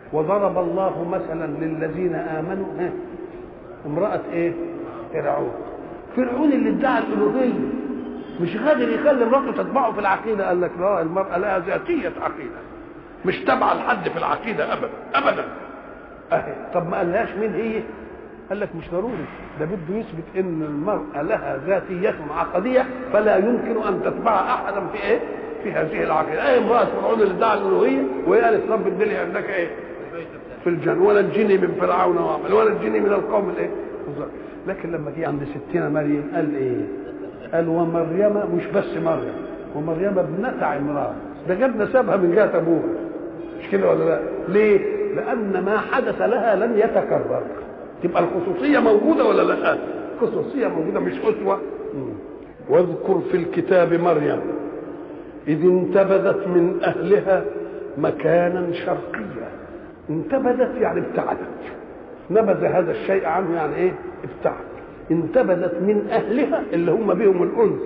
وضرب الله مثلا للذين امنوا ها امراه ايه فرعون فرعون اللي ادعى الالوهيه مش قادر يخلي مراته تتبعه في العقيده قال لك لا المراه لها ذاتيه عقيده مش تابعه لحد في العقيده ابدا ابدا اهي طب ما قالهاش مين هي قال لك مش ضروري ده بده يثبت ان المراه لها ذاتيه عقديه فلا يمكن ان تتبع احدا في ايه في هذه العقيده اي امراه فرعون اللي ادعى الالوهيه وهي قالت رب ادلي عندك ايه في الجنه ونجني من فرعون وعمل ونجني من القوم الايه لكن لما جه عند ستنا مريم قال ايه قال ومريم مش بس مريم ومريم ابنة عمران ده جاب نسبها من جهه ابوها مش كده ولا لا ليه لان ما حدث لها لن يتكرر تبقى الخصوصيه موجوده ولا لا خصوصيه موجوده مش اسوه واذكر في الكتاب مريم اذ انتبذت من اهلها مكانا شرقيا انتبذت يعني ابتعدت نبذ هذا الشيء عنه يعني ايه ابتعد انتبذت من اهلها اللي هم بهم الانس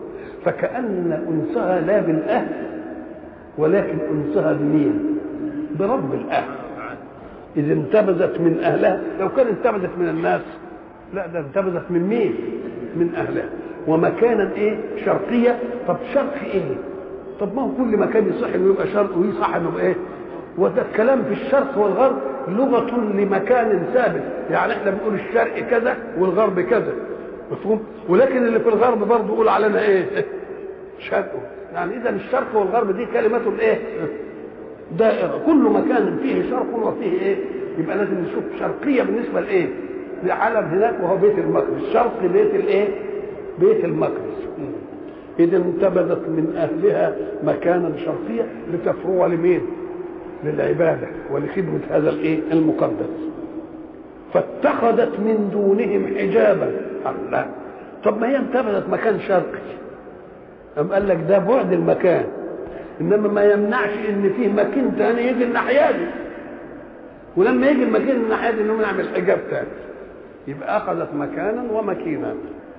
فكان انسها لا بالاهل ولكن انسها بمين برب الاهل اذ انتبذت من اهلها لو كان انتبذت من الناس لا ده انتبذت من مين من اهلها ومكانا ايه شرقيه طب شرق ايه طب ما هو كل مكان يصح انه يبقى شرق ويصح انه يبقى ايه وده الكلام في الشرق والغرب لغة لمكان ثابت يعني احنا بنقول الشرق كذا والغرب كذا مفهوم ولكن اللي في الغرب برضه يقول علينا ايه شرق يعني اذا الشرق والغرب دي كلمات ايه دائرة كل مكان فيه شرق وفيه ايه يبقى لازم نشوف شرقية بالنسبة لايه لعالم هناك وهو بيت المقدس شرق بيت الايه بيت المقدس إذا انتبذت من أهلها مكانا شرقيا لتفرغ لمين؟ للعبادة ولخدمة هذا الإيه؟ المقدس فاتخذت من دونهم حجابا الله طب ما هي انتبذت مكان شرقي أم قال لك ده بعد المكان إنما ما يمنعش إن فيه مكان تاني يجي الناحية دي ولما يجي المكان الناحية دي إنه يعمل حجاب تاني يبقى أخذت مكانا ومكينا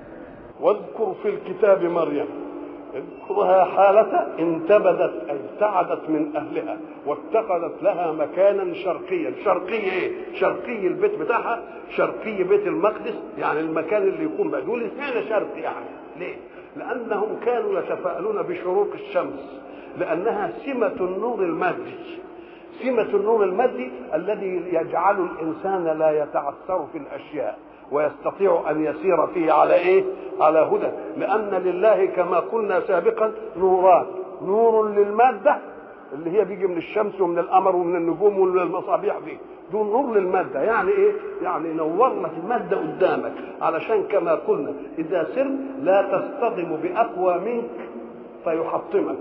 واذكر في الكتاب مريم اذكرها حالة انتبذت أي ابتعدت من أهلها واتخذت لها مكانا شرقيا شرقي إيه؟ شرقي البيت بتاعها شرقي بيت المقدس يعني المكان اللي يكون بقى دول اثنين شرق يعني ليه؟ لأنهم كانوا يتفاءلون بشروق الشمس لأنها سمة النور المادي سمة النور المادي الذي يجعل الإنسان لا يتعثر في الأشياء ويستطيع ان يسير فيه على ايه على هدى لان لله كما قلنا سابقا نوران نور للماده اللي هي بيجي من الشمس ومن القمر ومن النجوم ومن المصابيح دي دول نور للماده يعني ايه يعني نور لك الماده قدامك علشان كما قلنا اذا سر لا تصطدم باقوى منك فيحطمك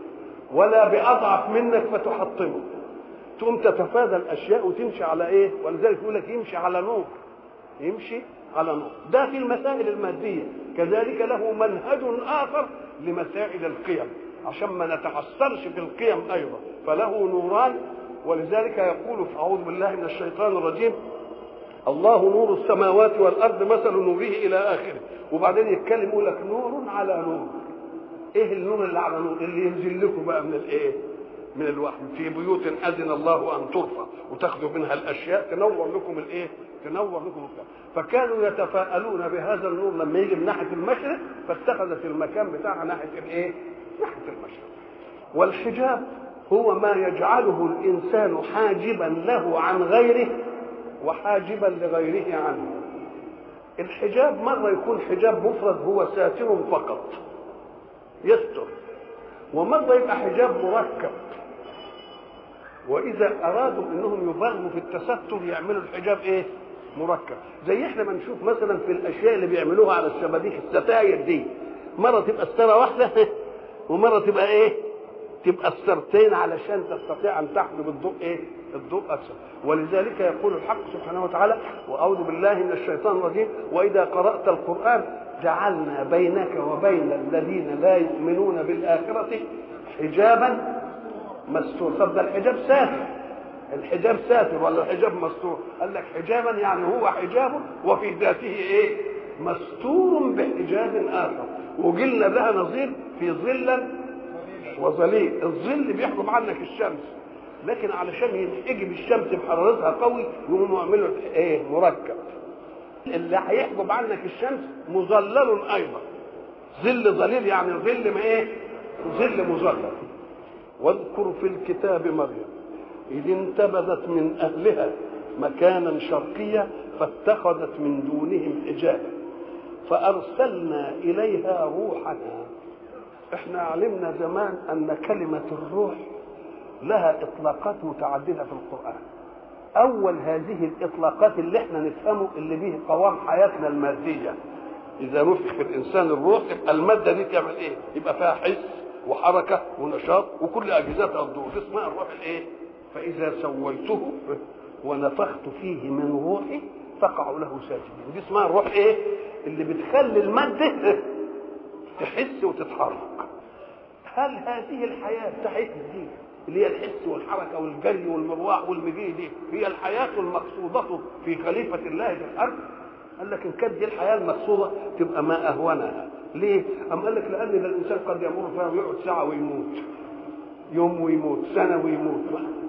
ولا باضعف منك فتحطمك تقوم تتفادى الاشياء وتمشي على ايه ولذلك يقول لك يمشي على نور يمشي على نور ده في المسائل المادية كذلك له منهج آخر لمسائل القيم عشان ما نتحسرش في القيم أيضا فله نوران ولذلك يقول في أعوذ بالله من الشيطان الرجيم الله نور السماوات والأرض مثل نوره إلى آخره وبعدين يتكلم يقول لك نور على نور إيه النور اللي على نور اللي ينزل لكم بقى من الإيه من الوحي في بيوت أذن الله أن ترفع وتاخذوا منها الأشياء تنور لكم الإيه تنور لكم الكلام فكانوا يتفاءلون بهذا النور لما يجي من ناحيه المشرق فاتخذت المكان بتاعها ناحيه الايه؟ ناحيه المشرق. والحجاب هو ما يجعله الانسان حاجبا له عن غيره وحاجبا لغيره عنه. الحجاب مره يكون حجاب مفرد هو ساتر فقط يستر ومره يبقى حجاب مركب واذا ارادوا انهم يبالغوا في التستر يعملوا الحجاب ايه؟ مركب زي احنا ما نشوف مثلا في الاشياء اللي بيعملوها على الشبابيك الستاير دي مره تبقى ستاره واحده ومره تبقى ايه تبقى سترتين علشان تستطيع ان تحجب الضوء ايه الضوء اكثر ولذلك يقول الحق سبحانه وتعالى واعوذ بالله من الشيطان الرجيم واذا قرات القران جعلنا بينك وبين الذين لا يؤمنون بالاخره حجابا مستور طب ده الحجاب ساتر الحجاب ساتر ولا الحجاب مستور قال لك حجابا يعني هو حجاب وفي ذاته ايه مستور بحجاب اخر وقلنا لها نظير في ظلا وظليل الظل بيحرم عنك الشمس لكن علشان ينحجب الشمس بحرارتها قوي يقوموا يعملوا ايه مركب اللي هيحجب عنك الشمس مظلل ايضا ظل ظليل يعني ظل ما ايه ظل مظلل واذكر في الكتاب مريم اذ انتبذت من اهلها مكانا شرقيا فاتخذت من دونهم حجابا فارسلنا اليها روحنا احنا علمنا زمان ان كلمه الروح لها اطلاقات متعدده في القران اول هذه الاطلاقات اللي احنا نفهمه اللي به قوام حياتنا الماديه اذا نفخ في الانسان الروح يبقى الماده دي تعمل ايه يبقى فيها حس وحركه ونشاط وكل اجهزتها تدور دي اسمها الروح الايه فاذا سويته ونفخت فيه من روحي فقعوا له ساجدين دي اسمها الروح ايه اللي بتخلي الماده تحس وتتحرك هل هذه الحياه بتاعتنا دي اللي هي الحس والحركه والجري والمروح والمجيء دي هي الحياه المقصوده في خليفه الله في الارض قال لك ان كانت دي الحياه المقصوده تبقى ما اهونها ليه؟ أم قال لك لان ده الانسان قد يمر فيها ويقعد ساعه ويموت يوم ويموت سنه ويموت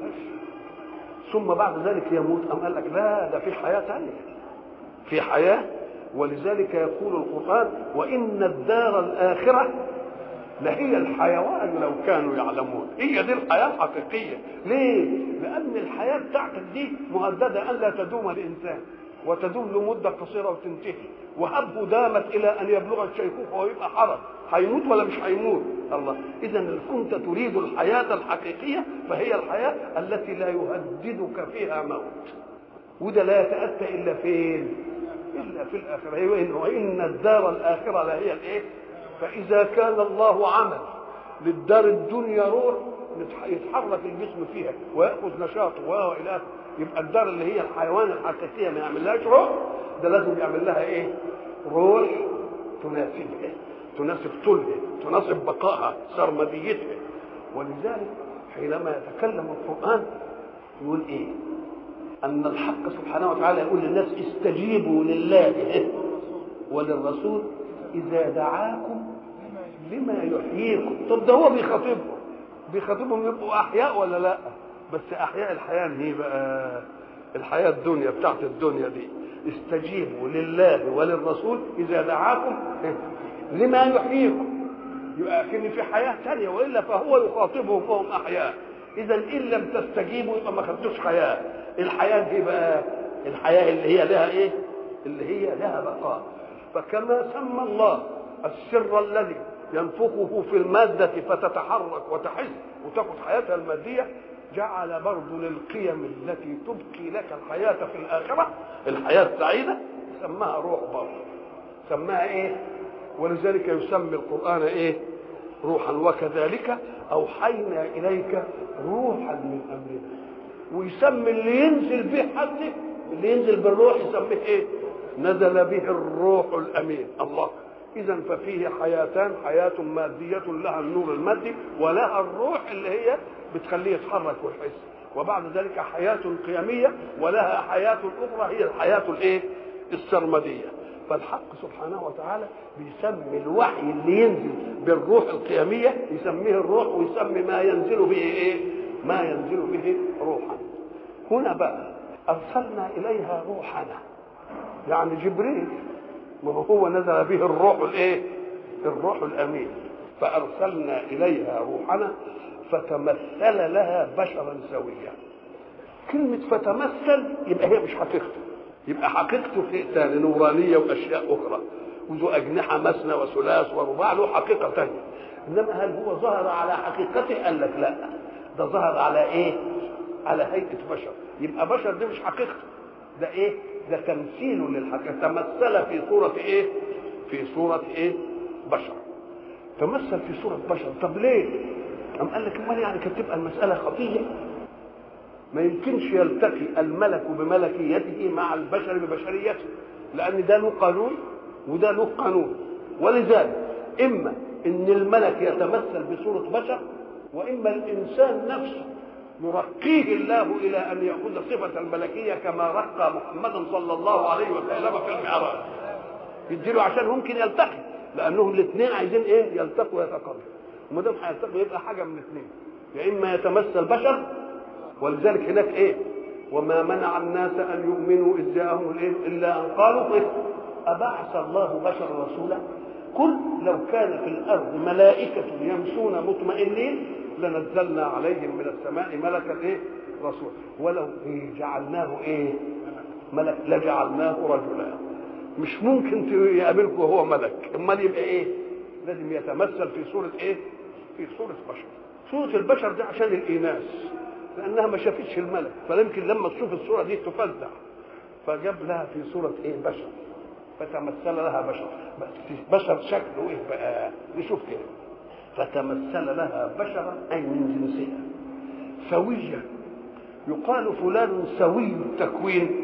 ثم بعد ذلك يموت أم قال لك لا ده في حياه ثانيه في حياه ولذلك يقول القران وان الدار الاخره لهي الحيوان لو كانوا يعلمون هي دي الحياة الحقيقية ليه؟ لأن الحياة بتاعتك دي مهددة أن لا تدوم الإنسان وتدوم لمدة قصيرة وتنتهي وهبه دامت إلى أن يبلغ الشيخوخة ويبقى حرج هيموت ولا مش هيموت الله إذا إن كنت تريد الحياة الحقيقية فهي الحياة التي لا يهددك فيها موت وده لا يتأتى إلا فين؟ إلا في الآخرة وإن الدار الآخرة لهي الإيه؟ فإذا كان الله عمل للدار الدنيا روح يتحرك الجسم فيها ويأخذ نشاطه وإلى آخره يبقى الدار اللي هي الحيوان الحقيقية ما يعملهاش روح ده لازم يعمل لها إيه؟ روح تناسبها تناسب طولها تناسب بقائها سرمديتها ولذلك حينما يتكلم القرآن يقول إيه؟ أن الحق سبحانه وتعالى يقول للناس استجيبوا لله وللرسول إذا دعاكم لما يحييكم طب ده هو بيخاطبهم بيخاطبهم يبقوا أحياء ولا لا بس أحياء الحياة هي بقى الحياة الدنيا بتاعت الدنيا دي استجيبوا لله وللرسول إذا دعاكم لما يحييكم يبقى أكن في حياة ثانية وإلا فهو يخاطبهم وهم أحياء إذا إن لم تستجيبوا يبقى ما خدتوش حياة الحياة دي بقى الحياة اللي هي لها إيه؟ اللي هي لها بقاء فكما سمى الله السر الذي ينفخه في المادة فتتحرك وتحس وتاخذ حياتها المادية جعل برضه للقيم التي تبقي لك الحياة في الآخرة الحياة السعيدة سماها روح برضه سماها إيه؟ ولذلك يسمي القرآن إيه؟ روحا وكذلك أوحينا إليك روحا من أمرنا ويسمي اللي ينزل به حد اللي ينزل بالروح يسميه إيه؟ نزل به الروح الامين الله اذا ففيه حياتان حياه ماديه لها النور المادي ولها الروح اللي هي بتخليه يتحرك ويحس وبعد ذلك حياه قيميه ولها حياه اخرى هي الحياه الايه السرمديه فالحق سبحانه وتعالى بيسمي الوحي اللي ينزل بالروح القيميه يسميه الروح ويسمي ما ينزل به ايه ما ينزل به روحا هنا بقى ارسلنا اليها روحنا يعني جبريل ما هو نزل به الروح الايه الروح الامين فارسلنا اليها روحنا فتمثل لها بشرا سويا كلمة فتمثل يبقى هي مش حقيقته يبقى حقيقته شيء ثاني نورانية وأشياء أخرى وذو أجنحة مثنى وثلاث ورباع له حقيقة ثانية إنما هل هو ظهر على حقيقته؟ قال لك لا ده ظهر على إيه؟ على هيئة بشر يبقى بشر دي مش حقيقته ده إيه؟ ده تمثيل للحقيقة تمثل في صورة ايه في صورة ايه بشر تمثل في صورة بشر طب ليه أم قال لك امال يعني كانت تبقى المسألة خفية ما يمكنش يلتقي الملك بملكيته مع البشر ببشريته لأن ده له قانون وده له قانون ولذلك إما إن الملك يتمثل بصورة بشر وإما الإنسان نفسه يرقيه الله الى ان ياخذ صفه الملكيه كما رقى محمدا صلى الله عليه وسلم في المعراج يديله عشان ممكن يلتقي لانهم الاثنين عايزين ايه يلتقوا ويتقابلوا وما دام هيلتقوا يبقى حاجه من الاثنين يا اما يتمثل بشر ولذلك هناك ايه وما منع الناس ان يؤمنوا اذ جاءهم الايه الا ان قالوا إيه؟ ابعث الله بشرا رسولا قل لو كان في الارض ملائكه يمشون مطمئنين لنزلنا عليهم من السماء ملكا ايه رسول ولو إيه جعلناه ايه ملك لجعلناه رجلا مش ممكن يقابلكم وهو ملك امال يبقى ايه لازم يتمثل في صوره ايه في صوره بشر صوره البشر دي عشان الايناس لانها ما شافتش الملك فيمكن لما تشوف الصوره دي تفزع فجاب لها في صوره ايه بشر فتمثل لها بشر بس بشر شكله ايه بقى نشوف كده فتمثل لها بشرا اي من جنسها سويا يقال فلان سوي التكوين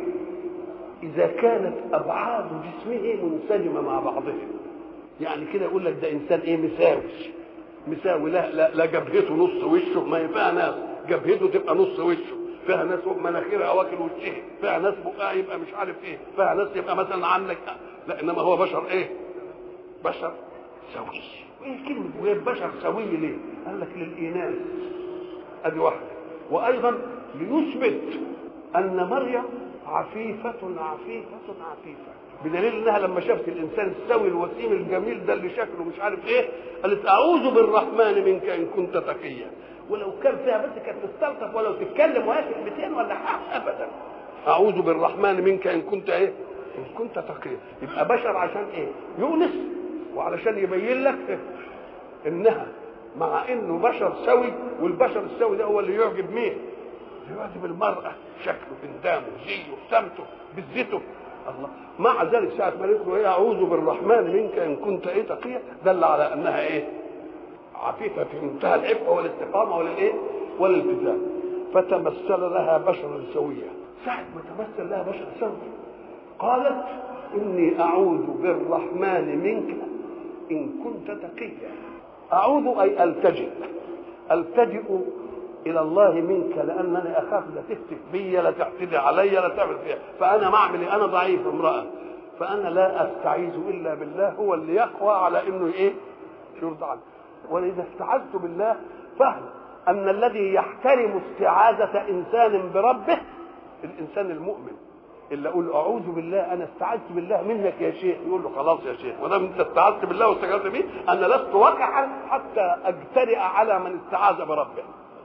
اذا كانت ابعاد جسمه منسجمه مع بعضها يعني كده يقول لك ده انسان ايه مساوي مساوي لا لا, لا جبهته نص وشه ما فيها ناس جبهته تبقى نص وشه فيها ناس مناخيرها واكل وشها فيها ناس بقها يبقى مش عارف ايه فيها ناس يبقى مثلا عاملك لا انما هو بشر ايه بشر سوي ايه كلمه وهي بشر سوي ليه قال لك للايناس ادي واحده وايضا ليثبت ان مريم عفيفة عفيفة عفيفة بدليل انها لما شافت الانسان السوي الوسيم الجميل ده اللي شكله مش عارف ايه قالت اعوذ بالرحمن منك ان كنت تقيا ولو كان فيها بس كانت تستلطف ولو تتكلم وهي كلمتين ولا حاجه ابدا اعوذ بالرحمن منك ان كنت ايه ان كنت تقيا يبقى بشر عشان ايه يونس وعلشان يبين لك إيه؟ انها مع انه بشر سوي والبشر السوي ده هو اللي يعجب مين يعجب المرأة شكله بندامه زيه سمته بزته الله مع ذلك ساعة ما قالت له ايه أعوذ بالرحمن منك إن كنت إيه تقيا دل على أنها إيه عفيفة في منتهى العفة والاستقامة والايه والالتزام فتمثل لها بشرا سويا ساعة ما تمثل لها بشرا سويا قالت إني أعوذ بالرحمن منك إن كنت تقيا أعوذ أي ألتجئ ألتجئ الى الله منك لانني اخاف لا تفتك بي لا تعتدي علي لا تعمل فيها فانا ما اعمل انا ضعيف امراه فانا لا استعيذ الا بالله هو اللي يقوى على انه ايه يرضى عنه واذا استعذت بالله فهم ان الذي يحترم استعاذه انسان بربه الانسان المؤمن اللي اقول اعوذ بالله انا استعذت بالله منك يا شيخ يقول له خلاص يا شيخ ما دام انت استعذت بالله واستجرت به انا لست وقعا حتى اجترئ على من استعاذ بربه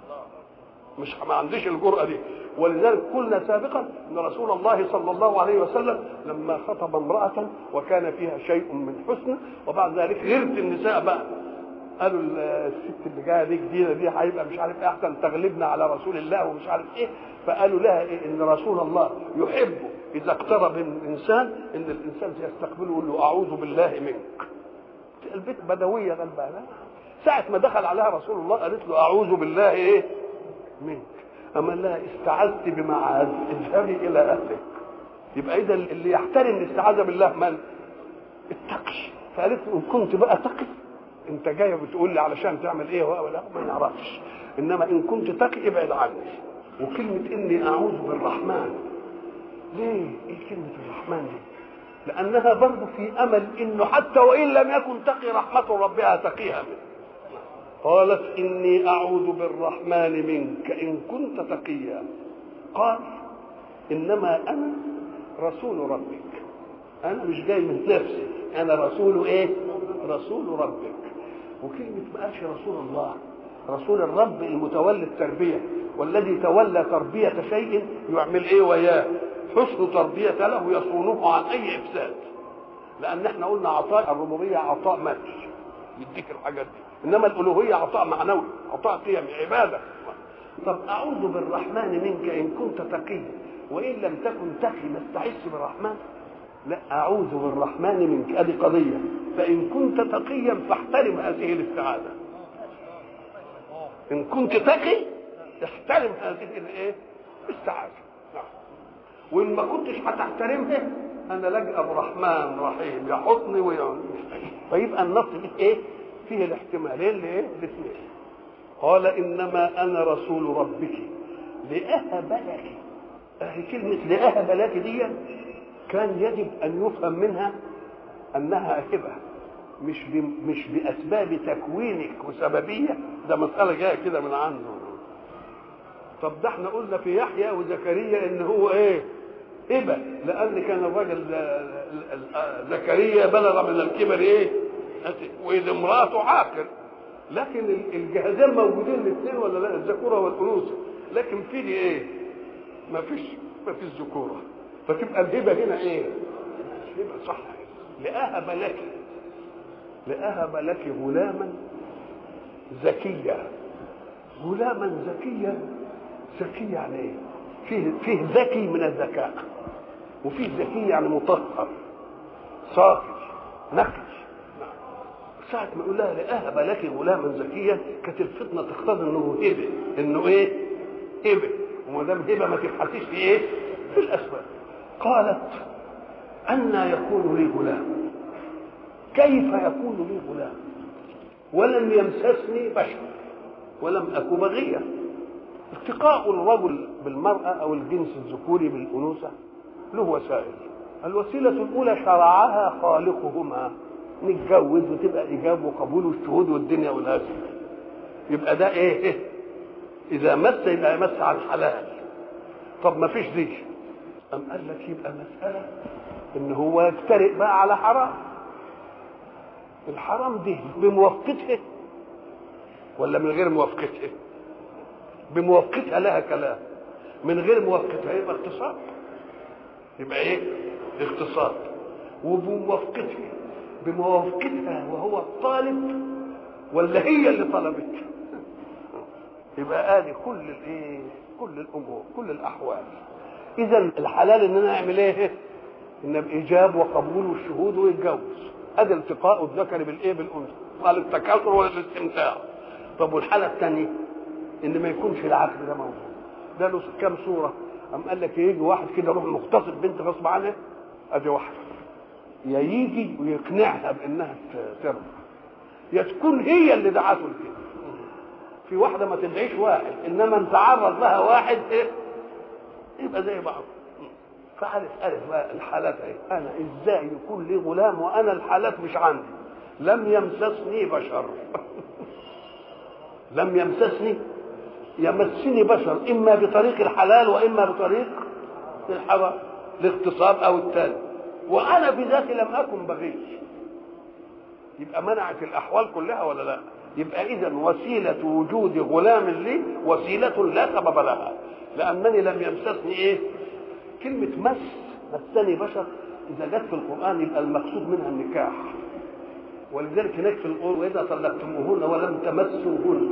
مش ما عنديش الجرأة دي ولذلك قلنا سابقا ان رسول الله صلى الله عليه وسلم لما خطب امرأة وكان فيها شيء من حسن وبعد ذلك غيرت النساء بقى قالوا الست اللي جايه دي جديده دي هيبقى مش عارف ايه احسن تغلبنا على رسول الله ومش عارف ايه فقالوا لها إيه ان رسول الله يحب اذا اقترب من الانسان ان الانسان يستقبله ويقول له اعوذ بالله منك البيت بدويه غلبانه ساعه ما دخل عليها رسول الله قالت له اعوذ بالله ايه منك اما لا استعذت بمعاذ اذهبي الى اهلك يبقى اذا اللي يحترم الاستعاذه بالله من التقي فقالت له ان كنت بقى تقي انت جايه بتقول لي علشان تعمل ايه ولا ما نعرفش انما ان كنت تقي ابعد عني وكلمه اني اعوذ بالرحمن ليه ايه كلمه الرحمن دي لانها برضه في امل انه حتى وان لم يكن تقي رحمه ربها تقيها منه قالت إني أعوذ بالرحمن منك إن كنت تقيا قال إنما أنا رسول ربك أنا مش جاي من نفسي أنا رسول إيه؟ رسول ربك وكلمة ما قالش رسول الله رسول الرب المتولي التربية والذي تولى تربية شيء يعمل إيه وياه حسن تربية له يصونه عن أي إفساد لأن احنا قلنا عطاء الربوبية عطاء مادي يديك الحاجات دي انما الالوهيه عطاء معنوي عطاء قيم عباده طب اعوذ بالرحمن منك ان كنت تقي وان لم تكن تقي ما استعذت بالرحمن لا اعوذ بالرحمن منك ادي قضيه فان كنت تقيا فاحترم هذه الاستعاذه ان كنت تقي احترم هذه الايه الاستعاذه وان ما كنتش هتحترمها انا لجأ برحمن رحيم يحطني ويعني فيبقى النص فيه ايه فيه الاحتمالين لايه الاثنين قال انما انا رسول ربك لاهب لك اهي كلمه لاهب لك دي كان يجب ان يفهم منها انها هبه مش مش باسباب تكوينك وسببيه ده مساله جايه كده من عنده طب ده احنا قلنا في يحيى وزكريا ان هو ايه هبه لان كان الراجل زكريا بلغ من الكبر ايه واذا امراته عاقل لكن الجهازين موجودين الاثنين ولا لا الذكوره والانوثه لكن في دي ايه ما فيش ما فيش ذكوره فتبقى الهبه هنا ايه هبه صح لأهب لك لأهب لك غلاما زكيا غلاما زكيا زكي يعني ايه فيه فيه ذكي من الذكاء وفيه ذكي يعني مطهر صافي نقي ساعة ما يقول لها لأهب لك غلاما زكيا كانت الفتنة تقتضي انه هبه انه ايه؟ هبه وما دام هبه ما تبحثيش في ايه؟ في الاسباب قالت أنى يكون لي غلام كيف يكون لي غلام ولم يمسسني بشر ولم أك بغيا التقاء الرجل بالمرأة أو الجنس الذكوري بالأنوثة له وسائل الوسيلة الأولى شرعها خالقهما نتجوز وتبقى إيجاب وقبول والشهود والدنيا والهزم يبقى ده إيه, إيه؟ إذا مس يبقى يمس على الحلال طب ما فيش دي أم قال لك يبقى مسألة إن هو يفترق بقى على حرام الحرام دي بموافقتها ولا من غير موافقتها بموافقتها لها كلام من غير موافقتها يبقى اغتصاب يبقى ايه اغتصاب وبموافقتها بموافقتها وهو الطالب ولا هي اللي طلبت يبقى ادي كل الايه كل الامور كل الاحوال اذا الحلال اننا نعمل ايه ان بايجاب وقبول والشهود ويتجوز ادي التقاء الذكر بالايه بالانثى قال التكاثر ولا الاستمتاع طب والحاله الثانيه ان ما يكونش العقل ده موجود ده له كام صوره قام قال لك يجي واحد كده يروح مغتصب بنت غصب عنها ادي واحده يا يجي ويقنعها بانها ترضى يا تكون هي اللي دعته لكده في واحده ما تدعيش واحد انما ان تعرض لها واحد ايه يبقى زي بعض فعرف ألف بقى الحالات ايه انا ازاي يكون لي غلام وانا الحالات مش عندي لم يمسسني بشر لم يمسسني يمسني بشر اما بطريق الحلال واما بطريق الحرام الاغتصاب او التالي وانا بذاتي لم اكن بغي يبقى منعت الاحوال كلها ولا لا يبقى اذا وسيله وجود غلام لي وسيله لا سبب لها لانني لم يمسسني ايه كلمه مس مسني بشر اذا جت في القران يبقى المقصود منها النكاح ولذلك هناك في القرآن وإذا طلقتموهن ولم تمسوهن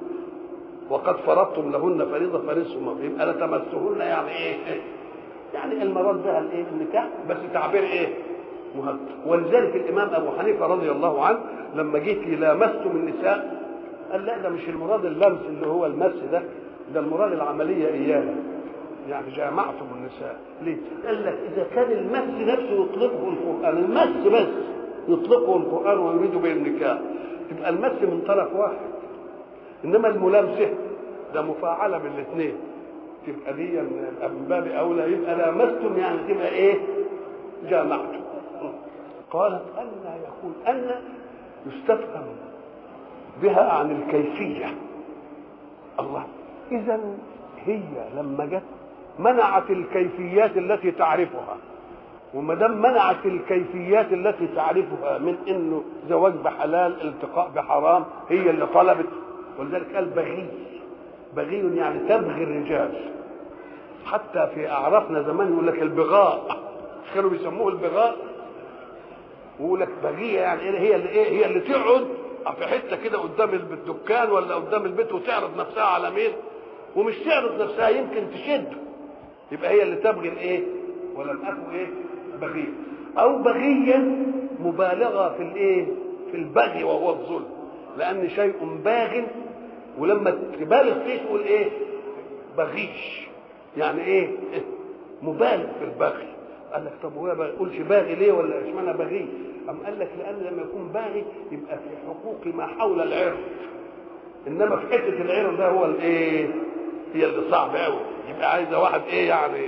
وقد فرضتم لهن فريضة فريضة يبقى لا تمسوهن يعني إيه؟ يعني المراد بها الإيه؟ النكاح بس تعبير إيه؟ مهم ولذلك الإمام أبو حنيفة رضي الله عنه لما جيت لامستم النساء قال لا ده مش المراد اللمس اللي هو المس ده ده المراد العملية إياها يعني جامعتم النساء ليه؟ قال لك إذا كان المس نفسه يطلقه القرآن المس بس يطلقه القرآن ويريد به النكاح تبقى المس من طرف واحد إنما الملامسة ده مفاعلة بالاثنين تبقى دي من باب أولى يبقى لامستم يعني تبقى إيه؟ جامعتم قالت أن يكون أن يستفهم بها عن الكيفية الله إذا هي لما جت منعت الكيفيات التي تعرفها وما دام منعت الكيفيات التي تعرفها من انه زواج بحلال التقاء بحرام هي اللي طلبت ولذلك قال بغي بغي يعني تبغي الرجال حتى في اعرافنا زمان يقول لك البغاء كانوا بيسموه البغاء ويقول لك بغيه يعني إيه هي اللي ايه هي اللي تقعد في حته كده قدام الدكان ولا قدام البيت وتعرض نفسها على مين ومش تعرض نفسها يمكن تشد يبقى هي اللي تبغي الايه ولم اكن ايه بغي او بغيا مبالغه في الايه في البغي وهو الظلم لان شيء باغ ولما تبالغ فيه تقول ايه بغيش يعني ايه مبالغ في البغي قال لك طب هو ما يقولش باغي ليه ولا اشمعنى بغي أم قال لك لان لما يكون باغي يبقى في حقوق ما حول العرض انما في حته العرض ده هو الايه هي اللي صعب قوي يبقى عايزه واحد ايه يعني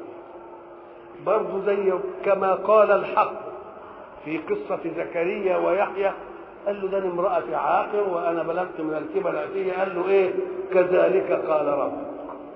برضه زي كما قال الحق في قصة زكريا ويحيى قال له ده انا امرأتي عاقر وأنا بلغت من الكبر أتيه قال له إيه كذلك قال ربك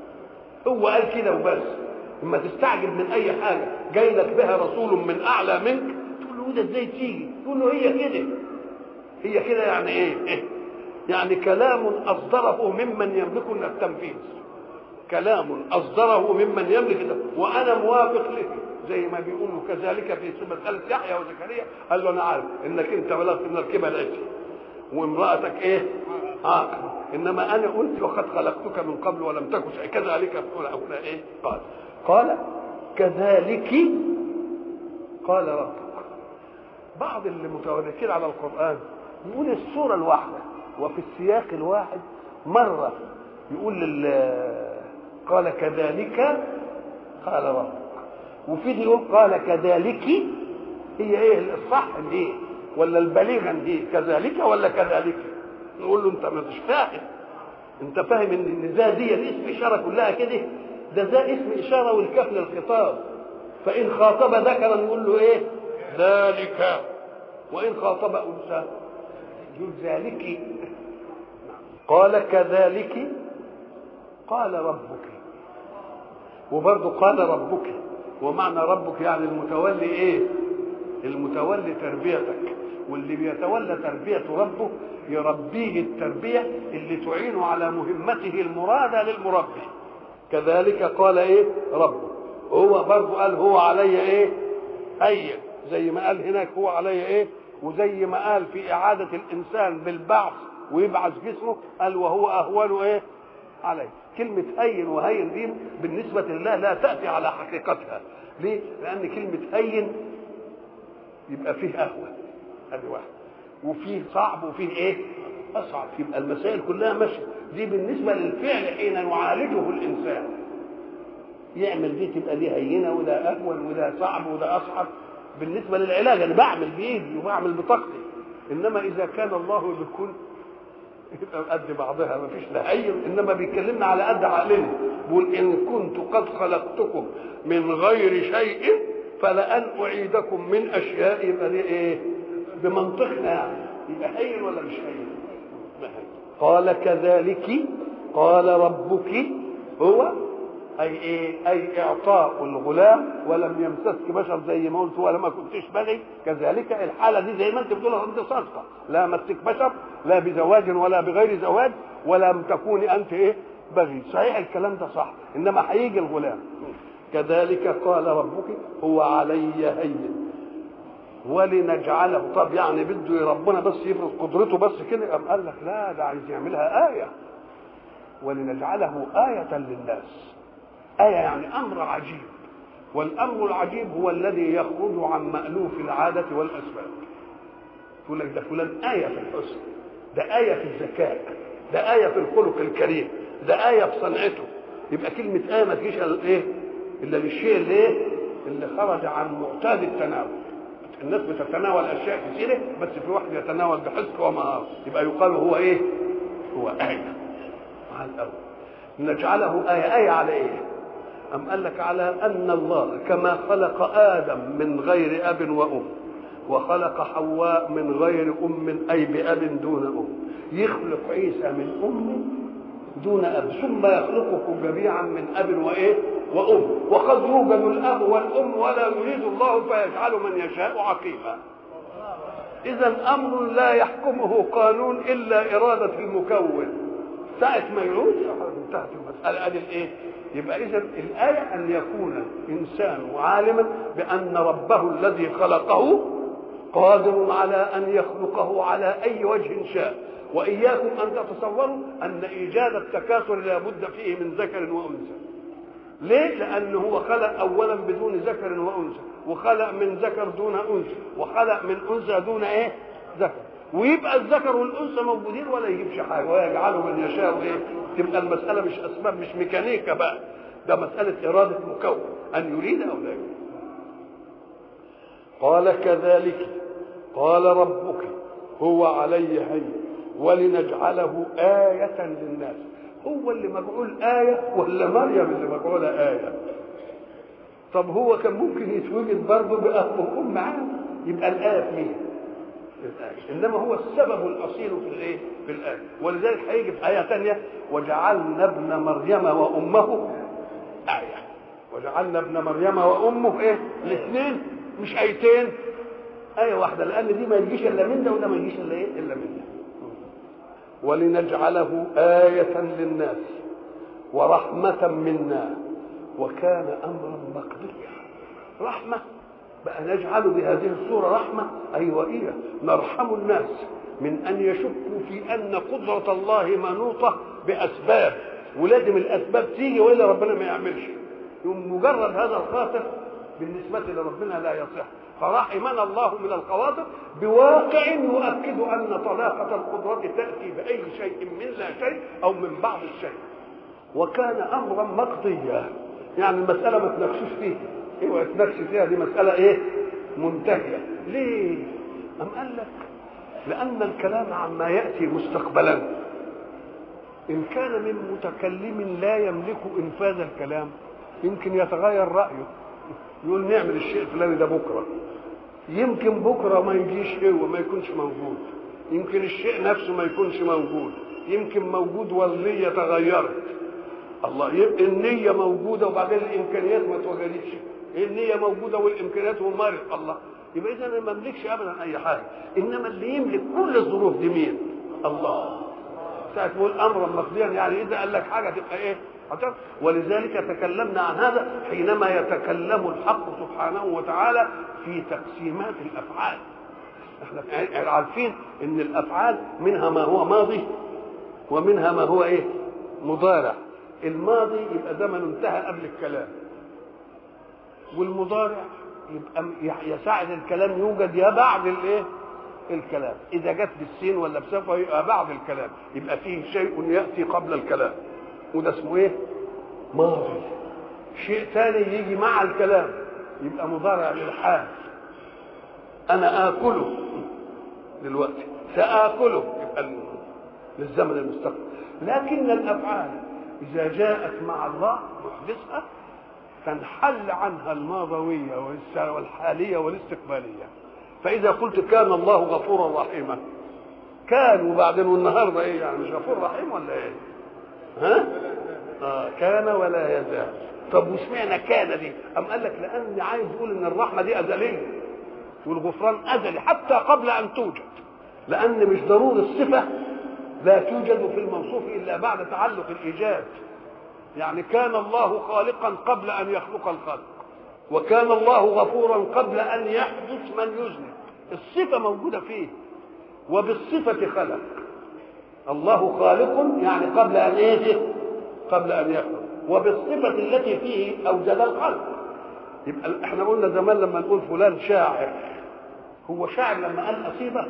هو قال كده وبس اما تستعجب من اي حاجه جاي لك بها رسول من اعلى منك تقول له ده ازاي تيجي تقول له هي كده هي كده يعني ايه, إيه؟ يعني كلام اصدره ممن يملك التنفيذ كلام اصدره ممن يملك ده وانا موافق له زي ما بيقولوا كذلك في مساله يحيى وزكريا قال له انا عارف انك انت بلغت من الكبر العجل وامراتك ايه عاقل انما انا قلت وقد خلقتك من قبل ولم تك شيء كذلك هنا ايه قال قال كذلك قال ربك بعض اللي متوركين على القران يقول السوره الواحده وفي السياق الواحد مره يقول لل قال كذلك قال ربك وفي دي يقول قال كذلك هي ايه الصح دي ولا البليغا دي كذلك ولا كذلك نقول له انت مش فاهم انت فاهم ان ذا دي الاسم اشاره كلها كده ده ذا اسم اشاره والكاف للخطاب فان خاطب ذكرا نقول له ايه ذلك وان خاطب انثى يقول ذلك قال كذلك قال ربك وبرضه قال ربك ومعنى ربك يعني المتولي ايه المتولي تربيتك واللي بيتولى تربية ربه يربيه التربية اللي تعين على مهمته المرادة للمربي كذلك قال ايه ربه هو برضه قال هو علي ايه هين زي ما قال هناك هو علي ايه وزي ما قال في إعادة الإنسان بالبعث ويبعث جسمه قال وهو أهون ايه عليه كلمة هين وهين دي بالنسبة لله لا تأتي على حقيقتها ليه؟ لأن كلمة هين يبقى فيه أهون هذه واحد وفيه صعب وفيه إيه؟ أصعب يبقى المسائل كلها ماشية دي بالنسبة للفعل حين نعالجه الإنسان يعمل دي تبقى دي هينة وده أهون وده صعب وده أصعب بالنسبة للعلاج أنا بعمل بإيدي وبعمل بطاقتي إنما إذا كان الله بكل يبقى قد بعضها ما فيش لا اي انما بيكلمنا على قد عقلنا بيقول ان كنت قد خلقتكم من غير شيء فلان اعيدكم من اشياء يبقى دي ايه بمنطقنا يعني يبقى هين ولا مش هين قال كذلك قال ربك هو اي ايه اي اعطاء الغلام ولم يمسسك بشر زي ما قلت ولا ما كنتش بغي كذلك الحاله دي زي ما انت بتقول انت صادقه لا مسك بشر لا بزواج ولا بغير زواج ولم تكوني انت ايه بغي صحيح الكلام ده صح انما هيجي الغلام كذلك قال ربك هو علي هين ولنجعله طب يعني بده ربنا بس يفرض قدرته بس كده قام قال لك لا ده عايز يعملها آية ولنجعله آية للناس آية يعني أمر عجيب والأمر العجيب هو الذي يخرج عن مألوف العادة والأسباب تقول لك ده فلان آية في الحسن ده آية في الذكاء ده آية في الخلق الكريم ده آية في صنعته يبقى كلمة آية ما تجيش إيه إلا للشيء اللي إيه اللي خرج عن معتاد التناول الناس بتتناول أشياء كثيرة بس في واحد يتناول بحسك ومهارة يبقى يقال هو إيه هو آية مع الأول نجعله آية آية على إيه أم قال لك على أن الله كما خلق آدم من غير أب وأم وخلق حواء من غير أم أي بأب دون أم يخلق عيسى من أم دون أب ثم يخلقكم جميعا من أب وإيه وأم وقد يوجد الأب والأم ولا يريد الله فيجعل من يشاء عقيما إذا أمر لا يحكمه قانون إلا إرادة المكون ساعة ما يعود انتهت المسألة أدي الإيه؟ يبقى إذا الآية أن يكون إنسان عالما بأن ربه الذي خلقه قادر على أن يخلقه على أي وجه شاء وإياكم أن تتصوروا أن إيجاد التكاثر لا بد فيه من ذكر وأنثى ليه؟ لأنه هو خلق أولا بدون ذكر وأنثى وخلق من ذكر دون أنثى وخلق من أنثى دون إيه؟ ذكر ويبقى الذكر والأنثى موجودين ولا يجيبش حاجة ويجعله من يشاء إيه؟ تبقى المسألة مش أسباب مش ميكانيكا بقى ده مسألة إرادة مكون أن يريد أو لا يريد قال كذلك قال ربك هو علي هين ولنجعله آية للناس هو اللي مجعول آية ولا مريم اللي مجعولة آية طب هو كان ممكن يتوجد برضه بأب وأم معاه يبقى الآية في مين؟ الآية إنما هو السبب الأصيل في الإيه؟ في الآية ولذلك هيجي في آية ثانية وجعلنا ابن مريم وأمه آية وجعلنا ابن مريم وأمه إيه الاثنين مش آيتين آية واحدة لأن دي ما يجيش إلا من ده وده ما يجيش إلا إيه إلا من ده ولنجعله آية للناس ورحمة منا وكان أمرا مقضيا رحمة بقى نجعل بهذه الصورة رحمة أي أيوة وإيه نرحم الناس من أن يشكوا في أن قدرة الله منوطة بأسباب ولازم الأسباب تيجي وإلا ربنا ما يعملش يوم مجرد هذا الخاطر بالنسبة لربنا لا يصح فرحمنا الله من الخواطر بواقع يؤكد أن طلاقة القدرة تأتي بأي شيء من لا شيء أو من بعض الشيء وكان أمرا مقضيا يعني المسألة ما تناقشوش فيها ايوه تناقش فيها دي مسألة ايه منتهية ليه أم قال لك لأن الكلام عما يأتي مستقبلا إن كان من متكلم لا يملك إنفاذ الكلام يمكن يتغير رأيه يقول نعمل الشيء الفلاني ده بكرة يمكن بكرة ما يجيش هو ما يكونش موجود يمكن الشيء نفسه ما يكونش موجود يمكن موجود والنية تغيرت الله يبقى النية موجودة وبعدين الإمكانيات ما اتوجدتش النية موجودة والإمكانيات ممارس الله يبقى إذا أنا ما أملكش أبدا أي حاجة إنما اللي يملك كل الظروف دي مين؟ الله ساعة تقول أمرا مقضيا يعني إذا قال لك حاجة تبقى إيه؟ ولذلك تكلمنا عن هذا حينما يتكلم الحق سبحانه وتعالى في تقسيمات الافعال احنا عارفين ان الافعال منها ما هو ماضي ومنها ما هو ايه مضارع الماضي يبقى زمن انتهى قبل الكلام والمضارع يبقى يساعد الكلام يوجد يا بعد الايه الكلام اذا جت بالسين ولا بسفه يبقى بعد الكلام يبقى فيه شيء ياتي قبل الكلام وده اسمه ايه ماضي شيء ثاني يجي مع الكلام يبقى مضارع للحال انا اكله دلوقتي ساكله يبقى للزمن المستقبل لكن الافعال اذا جاءت مع الله محدثه تنحل عنها الماضويه والحاليه والاستقباليه فاذا قلت كان الله غفورا رحيما كان وبعدين والنهارده ايه يعني مش غفور رحيم ولا ايه ها آه كان ولا يزال طب واشمعنى كان دي ام قال لك لان عايز يقول ان الرحمه دي ازليه والغفران ازلي حتى قبل ان توجد لان مش ضروري الصفه لا توجد في الموصوف الا بعد تعلق الايجاد يعني كان الله خالقا قبل ان يخلق الخلق وكان الله غفورا قبل ان يحدث من يذنب الصفه موجوده فيه وبالصفه خلق الله خالق يعني قبل ان ايه قبل ان يخلق وبالصفه التي فيه اوجد الخلق يبقى احنا قلنا زمان لما نقول فلان شاعر هو شاعر لما قال قصيده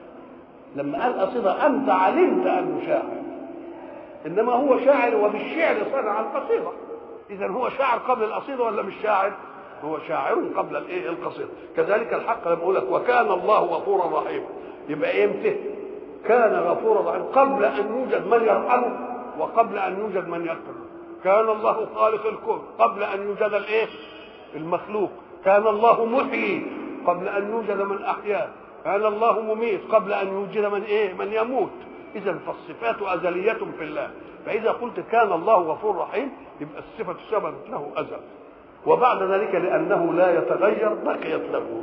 لما قال قصيده انت علمت انه شاعر انما هو شاعر وبالشعر صنع القصيده اذا هو شاعر قبل القصيده ولا مش شاعر هو شاعر قبل الايه القصيده كذلك الحق لما اقول لك وكان الله غفورا رحيما يبقى امتى كان غفورا رحيما قبل ان يوجد من يرحمه وقبل ان يوجد من يغفر كان الله خالق الكون قبل ان يوجد الايه المخلوق كان الله محيي قبل ان يوجد من احياه كان الله مميت قبل ان يوجد من ايه من يموت اذا فالصفات ازليه في الله فاذا قلت كان الله غفور رحيم يبقى الصفه ثبتت له ازل وبعد ذلك لانه لا يتغير بقيت له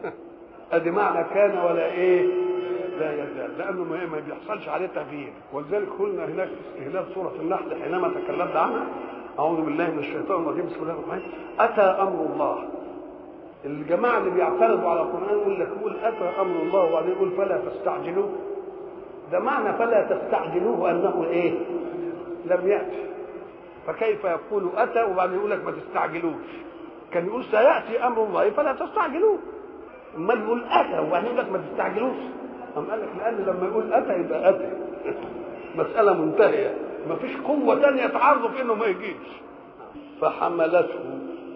ادي معنى كان ولا ايه لا يزال لانه ما بيحصلش عليه تغيير ولذلك قلنا هناك في استهلال سوره النحل حينما تكلمنا عنها اعوذ بالله من الشيطان الرجيم بسم الله الرحمن الرحيم اتى امر الله الجماعه اللي بيعترضوا على القران يقول لك يقول اتى امر الله وبعدين يقول فلا تستعجلوه ده معنى فلا تستعجلوه انه ايه لم ياتي فكيف يقول اتى وبعدين يقول لك ما تستعجلوش كان يقول سياتي امر الله فلا تستعجلوه امال يقول اتى وبعدين يقول لك ما تستعجلوش أم قال لك لأن لما يقول أتى يبقى أتى مسألة منتهية ما فيش قوة تانية تعرض في إنه ما يجيش فحملته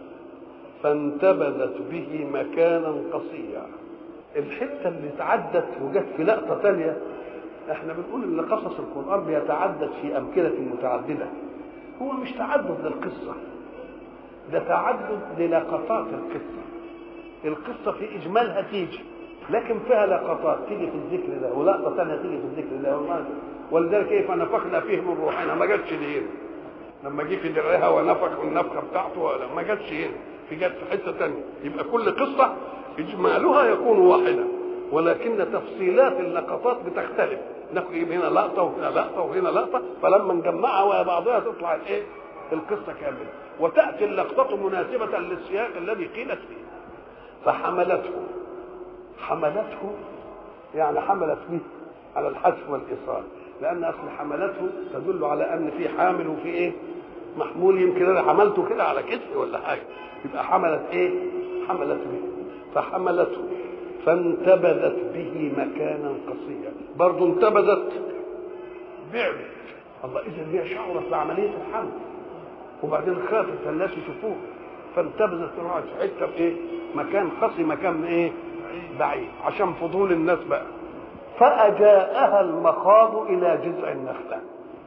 فانتبذت به مكانا قصيا الحتة اللي تعدت وجت في لقطة تانية احنا بنقول ان قصص القرآن بيتعدد في أمكنة متعددة هو مش تعدد للقصة ده تعدد للقطات القصة القصة في إجمالها تيجي لكن فيها لقطات تيجي في الذكر ده ولقطه ثانيه تيجي في الذكر ده ولذلك كيف نفخنا فيه من روحنا ما جاتش دي لما جه في درعها ونفخ النفخه بتاعته ولا ما جاتش هنا في جت في حته ثانيه يبقى كل قصه اجمالها يكون واحدا ولكن تفصيلات اللقطات بتختلف نجيب هنا لقطه وهنا لقطه وهنا لقطه فلما نجمعها ويا بعضها تطلع الايه؟ القصه كامله وتاتي اللقطه مناسبه للسياق الذي قيلت فيه فحملته حملته يعني حملت به على الحذف والايصال لان اصل حملته تدل على ان في حامل وفي ايه محمول يمكن انا حملته كده على كتفي ولا حاجه يبقى حملت ايه حملت به فحملته فانتبذت به مكانا قصيا برضه انتبذت بعدت الله اذا هي شعرت بعمليه الحمل وبعدين خافت الناس يشوفوها فانتبذت راحت في حته بايه مكان قصي مكان ايه بعيد عشان فضول الناس بقى فأجاءها المخاض إلى جذع النخلة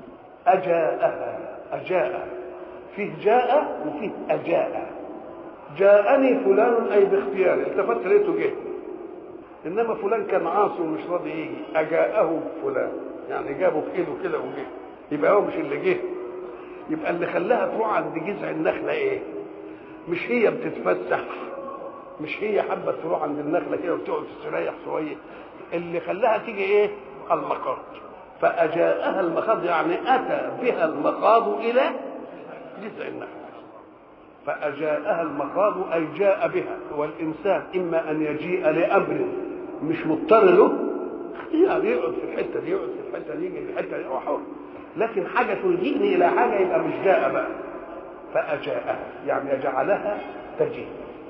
أجاءها أجاء فيه جاء وفيه أجاء جاءني فلان أي باختياري التفت لقيته جه إنما فلان كان عاصي ومش راضي يجي أجاءه فلان يعني جابه في إيده كده وجه يبقى هو مش اللي جه يبقى اللي خلاها تروح عند جذع النخلة إيه؟ مش هي بتتفسح مش هي حابة تروح عند النخلة كده وتقعد تستريح شوية اللي خلاها تيجي ايه المخاض فأجاءها المخاض يعني أتى بها المخاض إلى جذع النخلة فأجاءها المخاض أي جاء بها والإنسان إما أن يجيء لأمر مش مضطر له يعني يقعد في الحتة دي يقعد في الحتة دي يجي في الحتة دي هو حر لكن حاجة تلجئني إلى حاجة يبقى مش جاء بقى فأجاءها يعني جعلها تجيء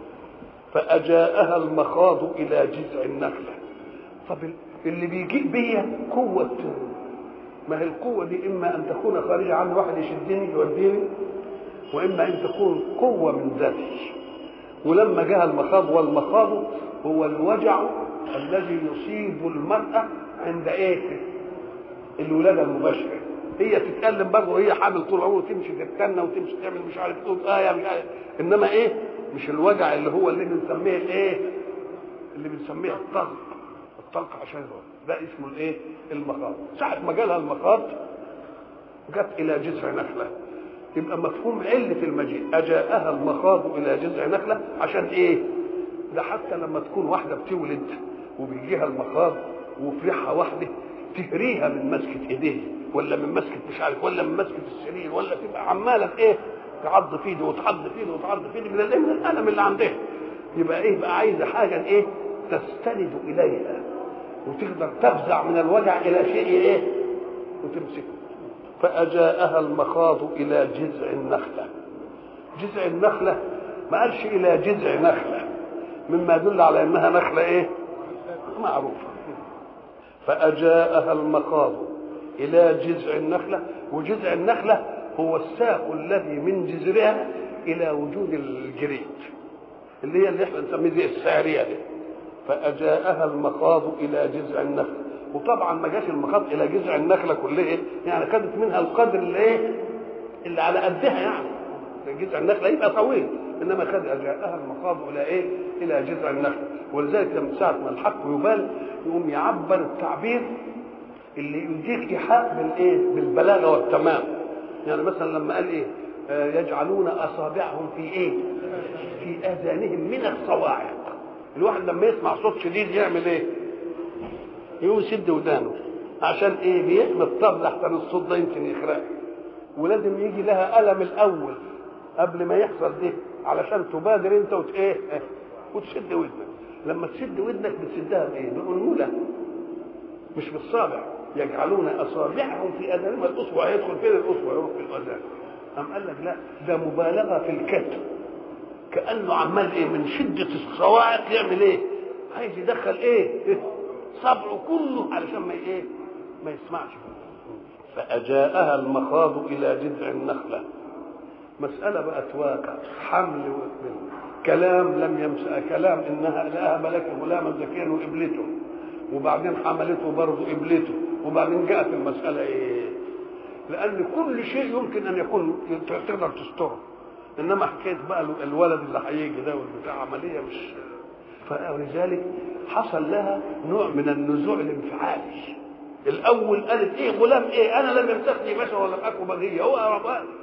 فأجاءها المخاض إلى جذع النخلة طب اللي بيجيء بيا قوة ما هي القوة دي إما أن تكون خارجة عن واحد يشدني يوديني وإما أن تكون قوة من ذاتي ولما جاء المخاض والمخاض هو الوجع الذي يصيب المرأة عند إيه؟ الولادة المباشرة هي تتكلم برضه وهي حامل طول عمره تمشي تتكنى وتمشي تعمل مش عارف تقول آية مش عارف إنما إيه؟ مش الوجع اللي هو اللي بنسميه الإيه؟ اللي بنسميه الطلق الطلق عشان هو ده اسمه الايه المخاض ساعة ما جالها المخاض جت الى جذع نخلة يبقى مفهوم علة المجيء أجاءها المخاض إلى جذع نخلة عشان إيه؟ ده حتى لما تكون واحدة بتولد وبيجيها المخاض وفي ريحة واحدة تهريها من مسكة إيديه ولا من مسكة مش عارف ولا من مسكة السرير ولا تبقى عمالة إيه؟ تعض في ايده وتعض في ايده وتعض في ايده من الايه من الالم اللي عندها يبقى ايه بقى عايزه حاجه ايه تستند اليها وتقدر تفزع من الوجع الى شيء ايه وتمسكه فاجاءها المخاض الى جذع النخله جذع النخله ما قالش الى جذع نخله مما يدل على انها نخله ايه معروفه فاجاءها المخاض الى جذع النخله وجذع النخله هو الساق الذي من جذرها الى وجود الجريد اللي هي اللي احنا نسميه زي الساريه دي فاجاءها المخاض الى جذع النخله وطبعا ما جاش المخاض الى جذع النخله كلها يعني خدت منها القدر اللي ايه اللي على قدها يعني جذع النخله يبقى طويل انما خد اجاءها المخاض الى ايه الى جذع النخله ولذلك لما ساعه ما الحق يبال يقوم يعبر التعبير اللي يديك ايحاء بالايه بالبلاغه والتمام يعني مثلا لما قال ايه آه يجعلون اصابعهم في ايه في اذانهم من الصواعق الواحد لما يسمع صوت شديد يعمل ايه يقوم يسد ودانه عشان ايه بيحمي الطبل احسن الصوت ده يمكن يخرق ولازم يجي لها الم الاول قبل ما يحصل ده علشان تبادر انت وت ايه وتشد ودنك لما تشد ودنك بتسدها بايه بانمله مش بالصابع يجعلون اصابعهم في اذانهم الاصبع هيدخل فين الاصبع يروح في الاذان قام قال لك لا ده مبالغه في الكتم كانه عمال ايه من شده الصواعق يعمل ايه عايز يدخل ايه صبعه كله علشان ما ايه ما يسمعش فاجاءها المخاض الى جذع النخله مساله بقت واقع حمل كلام لم يمسأ كلام انها لها ملك غلاما زكيا وقبلته وبعدين حملته برضه قبلته وبعدين جاءت المسألة إيه؟ لأن كل شيء يمكن أن يكون تقدر تستره إنما حكاية بقى الولد اللي هيجي ده والبتاع عملية مش فلذلك حصل لها نوع من النزوع الانفعالي الأول قالت إيه غلام إيه أنا لم يمسكني بشر ولم أكن بغية هو ربان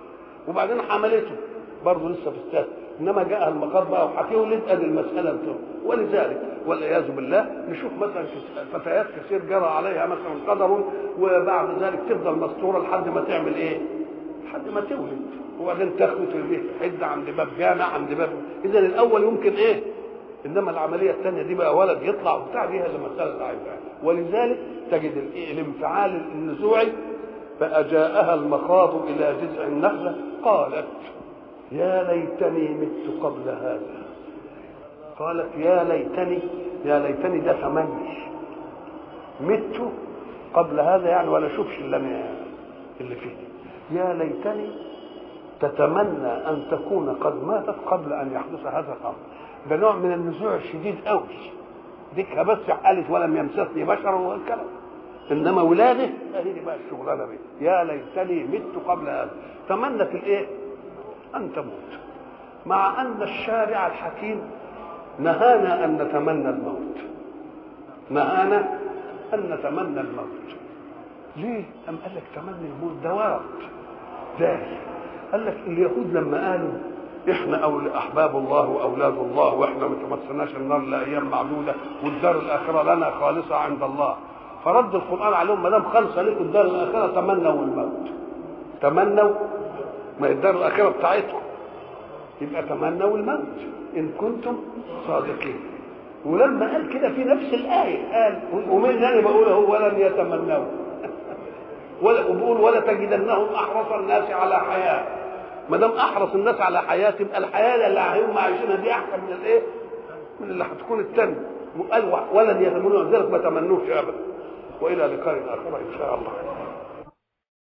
وبعدين حملته برضه لسه في السهل انما جاء المخاض بقى وهتولد ادي المساله بتاعه ولذلك والعياذ بالله نشوف مثلا فتيات كثير جرى عليها مثلا قدر وبعد ذلك تفضل مستوره لحد ما تعمل ايه؟ لحد ما تولد وبعدين تخلط البيت حده عند باب جامع عند باب اذا الاول يمكن ايه؟ انما العمليه الثانيه دي بقى ولد يطلع وبتاع دي هي المساله اللي عايزها ولذلك تجد الانفعال النزوعي فأجاءها المخاض إلى جذع النخلة قالت يا ليتني مت قبل هذا قالت يا ليتني يا ليتني ده تمني مت قبل هذا يعني ولا اشوفش اللي انا اللي فيه يا ليتني تتمنى ان تكون قد ماتت قبل ان يحدث هذا الامر ده نوع من النزوع الشديد قوي ديك بس قالت ولم يمسسني بشر والكلام انما ولاده هي دي بقى الشغلانه دي يا ليتني مت قبل هذا تمنت الايه ان تموت مع ان الشارع الحكيم نهانا ان نتمنى الموت نهانا ان نتمنى الموت ليه ام قال لك تمني الموت ده ورد ازاي قال لك اليهود لما قالوا احنا أول احباب الله واولاد الله واحنا ما تمسناش النار لايام معدوده والدار الاخره لنا خالصه عند الله فرد القران عليهم ما دام خالصه لكم الدار الاخره تمنوا الموت تمنوا ما الدار الاخره بتاعتكم يبقى تمنوا الموت ان كنتم صادقين ولما قال كده في نفس الايه قال ومن اللي بقوله هو ولن يتمنوا ولا وبقول ولا تجدنهم احرص الناس على حياه ما دام احرص الناس على حياه تبقى الحياه اللي هم عايشينها دي احسن من الايه؟ من اللي هتكون الثانيه وقال ولن يتمنوا ذلك ما تمنوش ابدا والى لقاء اخر ان شاء الله